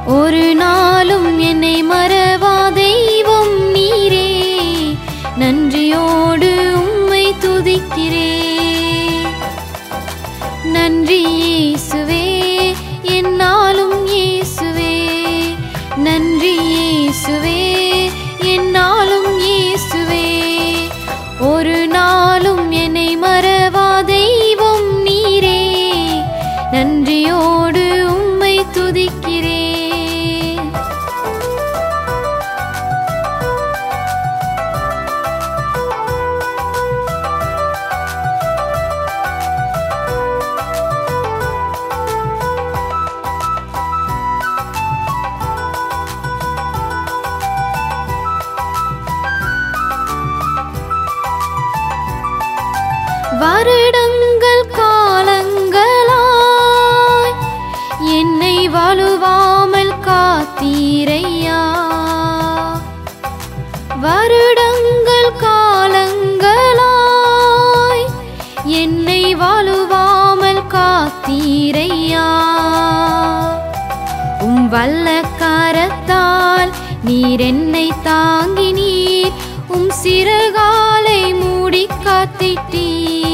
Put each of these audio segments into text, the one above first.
ஒரு நாளும் என்னை மறவா தெய்வம் நீரே நன்றியோடு உம்மை துதிக்கிறே நன்றி இயேசுவே என்னாலும் இயேசுவே நன்றி இயேசுவே என்னாலும் இயேசுவே ஒரு நாளும் என்னை மறவா தெய்வம் நீரே நன்றியோடு உம்மை துதிக்கிறே வருடங்கள் காலங்களாய் என்னை வலுவாமல் காத்தீரையா வருடங்கள் காலங்களாய் என்னை வலுவாமல் காத்தீரையா உம் வல்ல கரத்தால் நீர் என்னை தாங்கி நீர் உம் சிறகாலை மூடி காத்திட்டீர்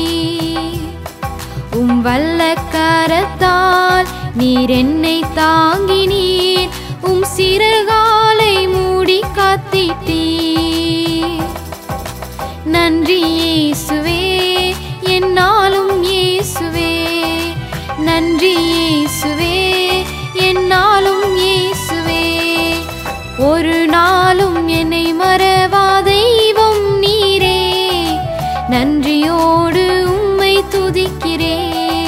உம் வல்ல கரத்தால் நீர் என்னை தாங்கி நீர் உம் சிறகாலை மூடி காத்திட்டீர் நன்றி இயேசுவே என்னாலும் இயேசுவே நன்றி இயேசுவே என்னாலும் இயேசுவே ஒரு நாளும் என்னை மறவா தெய்வம் நீரே நன்றியோடு உம்மை துதிக்கிறேன்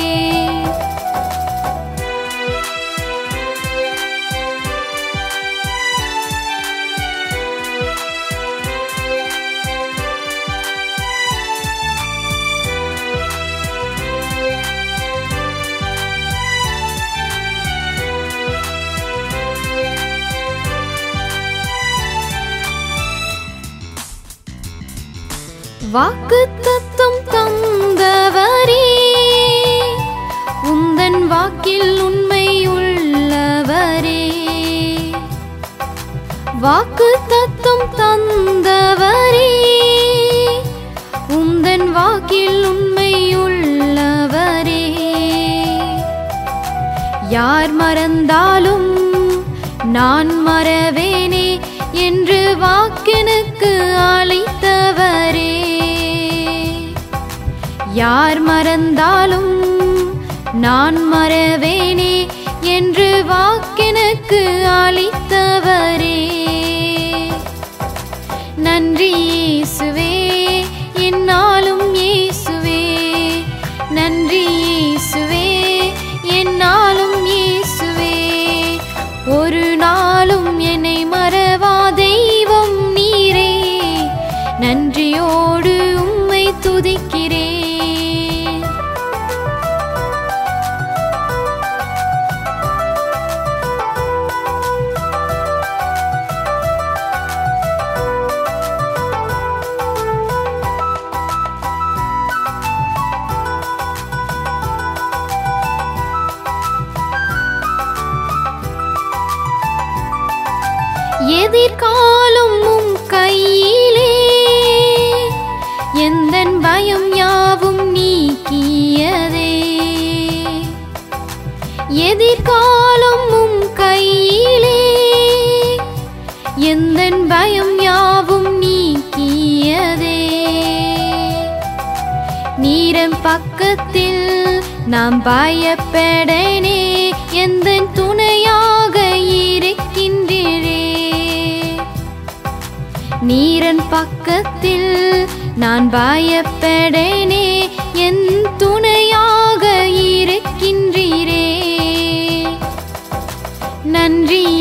வாக்குத்தத்தம் தந்தவரே உந்தன் வாக்கில் உண்மை உள்ளவரே வாக்குத்தத்தம் தந்தவரே உந்தன் வாக்கில் உண்மை உள்ளவரே யார் மறந்தாலும் நான் மறவேனே என்று வாக்கெனுக்கு அளித்தவரே யார் மறந்தாலும் நான் மறவேனே என்று வாக்கெனுக்கு அளித்தவரே நன்றி இயேசுவே என்னாலும் இயேசுவே நன்றி இயேசுவே என்னாலும் இயேசுவே ஒரு நாளும் என்னை மறவா தெய்வம் நீரே நன்றியோடு உம்மை துதிக்கிறேன் எதிர்காலம் உம் கையிலே எந்தன் பயம் யாவும் நீக்கியதே எதிர்காலம் உம் கையிலே எந்தன் பயம் யாவும் நீக்கியதே நீரன் பக்கத்தில் நாம் பயப்படனே எந்த துணையாக இருக்கின்றீரே நீரன் பக்கத்தில் நான் பயப்படனே என் துணையாக இருக்கின்றீரே நன்றி